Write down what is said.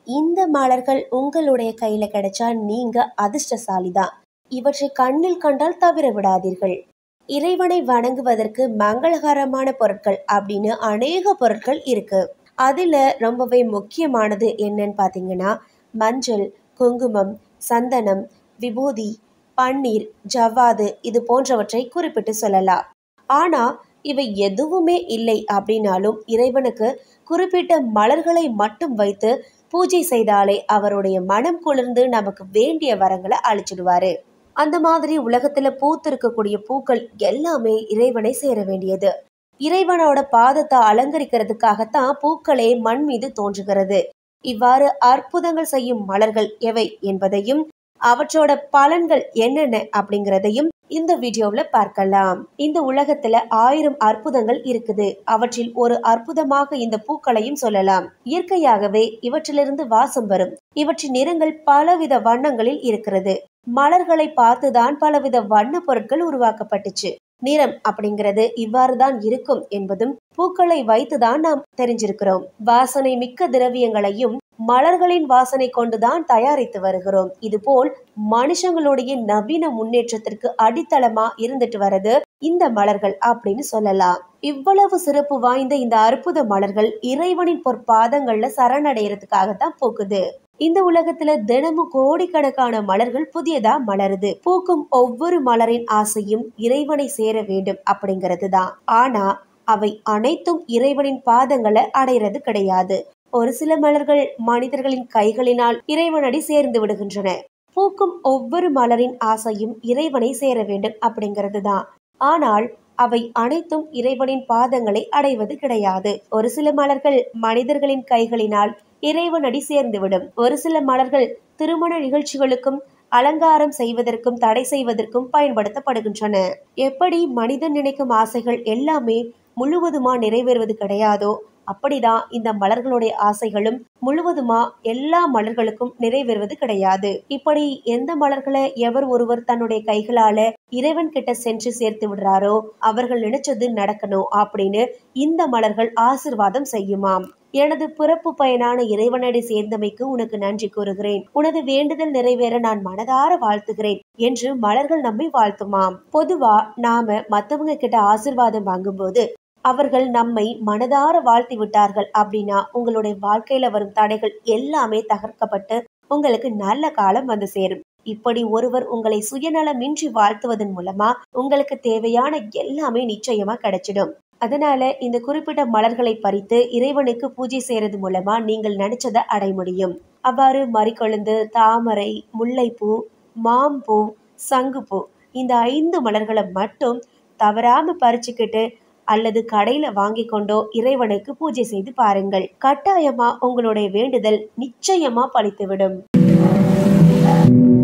இந்த மலர்கள் உங்களுடைய கையில கிடைச்சா நீங்க அதிர்ஷ்டசாலி தான் இவற்றை கண்ணில் கண்டால் தவிர விடாதீர்கள் இறைவனை வணங்குவதற்கு மங்களகரமான பொருட்கள் அப்படின்னு அநேக பொருட்கள் இருக்கு அதுல ரொம்பவே முக்கியமானது என்னன்னு பாத்தீங்கன்னா மஞ்சள் குங்குமம் சந்தனம் விபூதி பன்னீர் ஜவ்வாது இது போன்றவற்றை குறிப்பிட்டு சொல்லலாம் ஆனா இவை எதுவுமே இல்லை அப்படின்னாலும் இறைவனுக்கு குறிப்பிட்ட மலர்களை மட்டும் வைத்து பூஜை செய்தாலே அவருடைய மனம் குளிர்ந்து நமக்கு வேண்டிய வரங்களை அழிச்சிடுவாரு அந்த மாதிரி உலகத்துல பூத்திருக்கக்கூடிய பூக்கள் எல்லாமே இறைவனை சேர வேண்டியது இறைவனோட பாதத்தை அலங்கரிக்கிறதுக்காகத்தான் பூக்களே மண் மீது தோன்றுகிறது இவ்வாறு அற்புதங்கள் செய்யும் மலர்கள் எவை என்பதையும் அவற்றோட பலன்கள் என்னென்ன அப்படிங்கிறதையும் இந்த வீடியோவுல பார்க்கலாம் இந்த உலகத்துல ஆயிரம் அற்புதங்கள் இருக்குது அவற்றில் ஒரு அற்புதமாக இந்த பூக்களையும் சொல்லலாம் இயற்கையாகவே இவற்றிலிருந்து வாசம் வரும் இவற்றின் நிறங்கள் பலவித வண்ணங்களில் இருக்கிறது மலர்களை பார்த்துதான் பலவித வண்ண பொருட்கள் உருவாக்கப்பட்டுச்சு நிறம் அப்படிங்கிறது இவ்வாறு தான் இருக்கும் என்பதும் பூக்களை வைத்துதான் நாம் தெரிஞ்சிருக்கிறோம் வாசனை மிக்க திரவியங்களையும் மலர்களின் வாசனை கொண்டுதான் தயாரித்து வருகிறோம் இதுபோல் மனுஷங்களுடைய நவீன முன்னேற்றத்திற்கு அடித்தளமா இருந்துட்டு வரது இந்த மலர்கள் அப்படின்னு சொல்லலாம் இவ்வளவு சிறப்பு வாய்ந்த இந்த அற்புத மலர்கள் இறைவனின் பொற்பாதங்கள்ல சரணடைகிறதுக்காகத்தான் பூக்குது இந்த உலகத்துல தினமும் கோடிக்கணக்கான மலர்கள் புதியதா மலருது பூக்கும் ஒவ்வொரு மலரின் ஆசையும் இறைவனை சேர வேண்டும் அப்படிங்கிறது தான் ஆனா அவை அனைத்தும் இறைவனின் பாதங்களை அடைகிறது கிடையாது ஒரு சில மலர்கள் மனிதர்களின் கைகளினால் இறைவனடி சேர்ந்து விடுகின்றன பூக்கும் ஒவ்வொரு மலரின் ஆசையும் இறைவனை சேர வேண்டும் அப்படிங்கிறது தான் ஆனால் அவை அனைத்தும் இறைவனின் பாதங்களை அடைவது கிடையாது ஒரு சில மலர்கள் மனிதர்களின் கைகளினால் இறைவனடி சேர்ந்துவிடும் ஒரு சில மலர்கள் திருமண நிகழ்ச்சிகளுக்கும் அலங்காரம் செய்வதற்கும் தடை செய்வதற்கும் பயன்படுத்தப்படுகின்றன எப்படி மனிதன் நினைக்கும் ஆசைகள் எல்லாமே முழுவதுமா நிறைவேறுவது கிடையாதோ அப்படிதான் இந்த மலர்களுடைய ஆசைகளும் முழுவதுமா எல்லா மலர்களுக்கும் நிறைவேறுவது கிடையாது இப்படி எந்த மலர்களை எவர் ஒருவர் தன்னுடைய கைகளால இறைவன் கிட்ட சென்று சேர்த்து விடுறாரோ அவர்கள் நினைச்சது நடக்கணும் அப்படின்னு இந்த மலர்கள் ஆசிர்வாதம் செய்யுமாம் எனது பிறப்பு பயனான இறைவனடி சேர்ந்தமைக்கு உனக்கு நன்றி கூறுகிறேன் உனது வேண்டுதல் நிறைவேற நான் மனதார வாழ்த்துகிறேன் என்று மலர்கள் நம்மை வாழ்த்துமாம் பொதுவா நாம மத்தவங்க கிட்ட ஆசிர்வாதம் வாங்கும்போது அவர்கள் நம்மை மனதார வாழ்த்தி விட்டார்கள் அப்படின்னா உங்களுடைய வாழ்க்கையில வரும் தடைகள் எல்லாமே தகர்க்கப்பட்டு உங்களுக்கு நல்ல காலம் வந்து சேரும் இப்படி ஒருவர் உங்களை சுயநலமின்றி வாழ்த்துவதன் மூலமா உங்களுக்கு தேவையான எல்லாமே நிச்சயமா கிடைச்சிடும் அதனால இந்த குறிப்பிட்ட மலர்களை பறித்து இறைவனுக்கு பூஜை செய்யறது மூலமா நீங்கள் நினைச்சதை அடைய முடியும் அவ்வாறு மறிக்கொழுந்து தாமரை முல்லைப்பூ மாம்பூ சங்குப்பூ இந்த ஐந்து மலர்களை மட்டும் தவறாம பறிச்சுக்கிட்டு அல்லது கடையில வாங்கி கொண்டோ இறைவனுக்கு பூஜை செய்து பாருங்கள் கட்டாயமா உங்களுடைய வேண்டுதல் நிச்சயமா பலித்துவிடும்